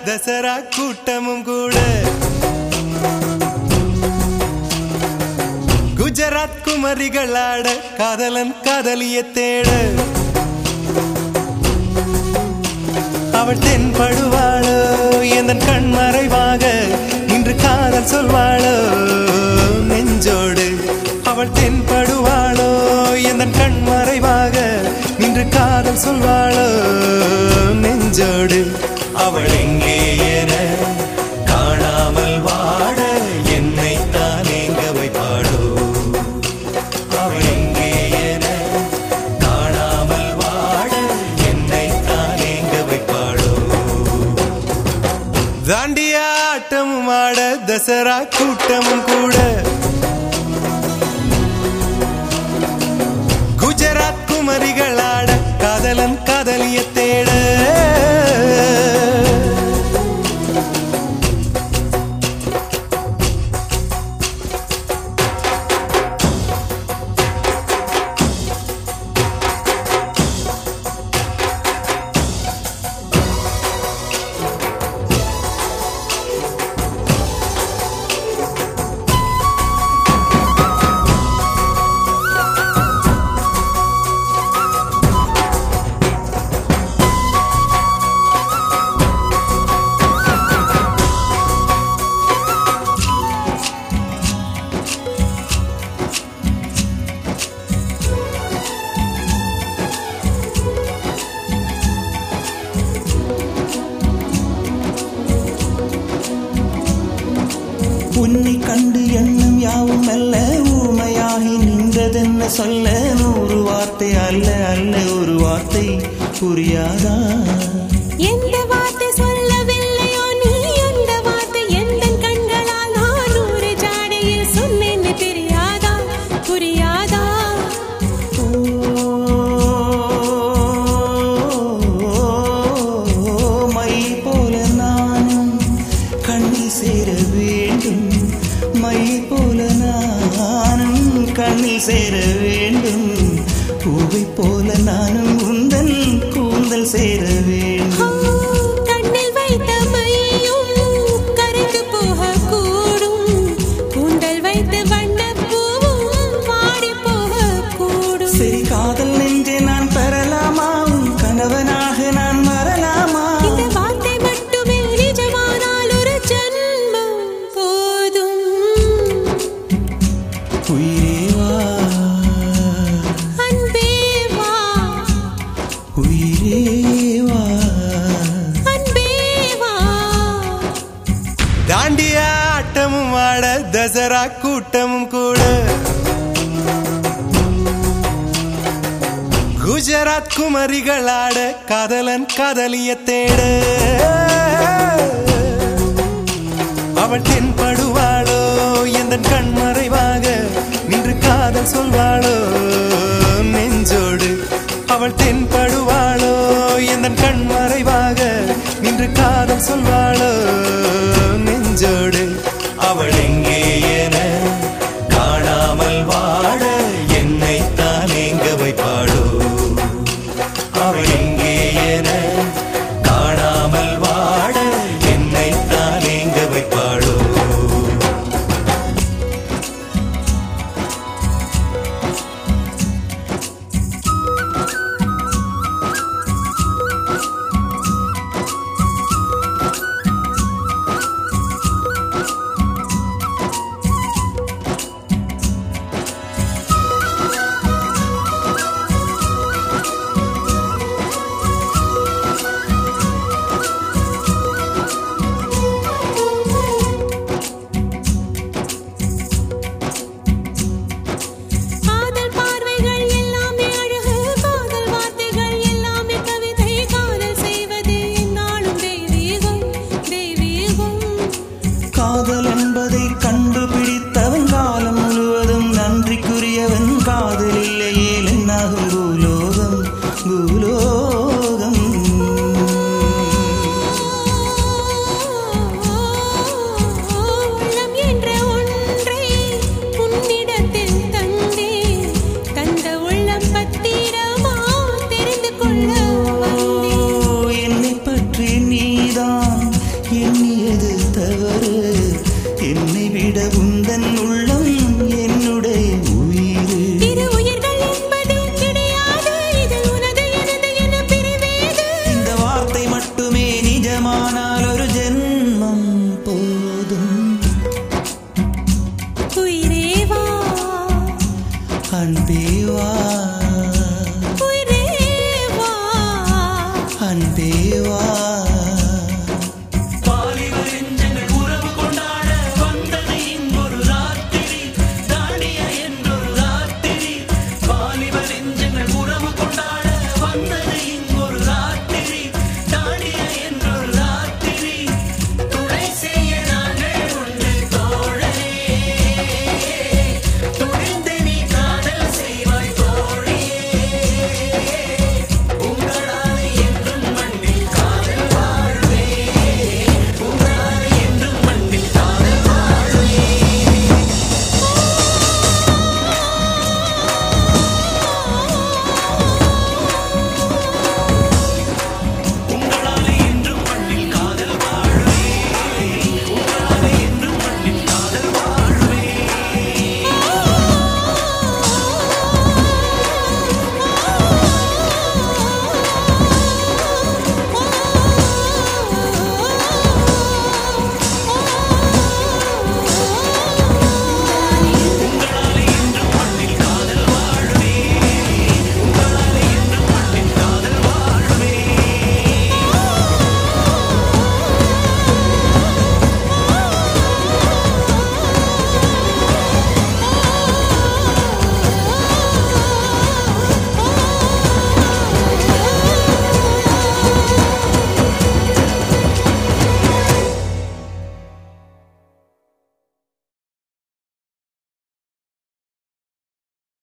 தசரா கூட்டமும் கூட குஜராத் குமரிகளாட காதலன் காதலிய தேட அவள் தென்படுவாளோ எந்த கண் மறைவாக இன்று காதல் சொல்வாளோ நெஞ்சோடு அவள் தென்படுவாளோ எந்த கண் மறைவாக நின்று காதல் சொல்வாளோ நெஞ்சோடு அவள் எங்கே என காணாமல் வாட என்னை தான் எங்க வைப்பாளோ அவள் எங்கே என காணாமல் வாட என்னை தான் எங்க வைப்பாளோ தாண்டியா ஆட்டமும் ஆட தசரா கூட்டமும் கூட குஜராத் குமரிகளாட காதலன் காதலிய தேட உன்னை கண்டு எண்ணம் யாவும் அல்ல ஊமையாகி நின்றதென்ன சொல்ல நூறு வார்த்தை அல்ல அல்ல ஒரு வார்த்தை புரியாதா எந்த வார்த்தை சொல்லவில்லையோ நீ அந்த வார்த்தை எந்த கண்களால் நான் நூறு ஜாடையில் சொன்னேன்னு தெரியாதா புரியாதா ஓ, மை போல நானும் கண்ணில் சேர வேண்டும் மை போல நானும் கண்ணில் சேர வேண்டும் பூவை போல நானும் உந்தன் கூந்தல் சேர வேண்டும் ஆ, கண்ணில் வைத்த மையும் கரைந்து போகக்கூடும் கூந்தல் வைத்த வண்ணப் பூவும் வாடி போகக்கூடும் சரி காதல் நெஞ்சே நான் பெறலாமா உன் கணவனாக நான் வரலாமா இந்த வார்த்தை மட்டுமே நிஜமானால் ஒரு ஜன்மம் போதும் உயிரே வா அன்பே வா உயிரே வா அன்பே வா தாண்டியா ஆட்டமும் ஆட தசரா கூட்டமும் கூட குஜராத் குமரிகளாட காதலன் காதலிய தேட அவள் தென்படுவாளோ எந்த கண் மறைவாக நின்று காதல் சொல்வாளோ நெஞ்சோடு அவள் தென்படுவாளோ எந்த கண் மறைவாக நின்று காதல் சொல்வாளோ நெஞ்சோடு அவள் எங்கே என காணாமல் வாட என்னை தான் எங்க வைப்பாளோ அவள் எங்கே என காணாமல் வாட என்னை தான் எங்க வைப்பாளோ காதல் பார்வைகள் எல்லாமே அழகு காதல் வார்த்தைகள் எல்லாமே கவிதை காதல் செய்வது என்னாலும் தெய்வீகம் தெய்வீகம் காதல் என்பதை கண்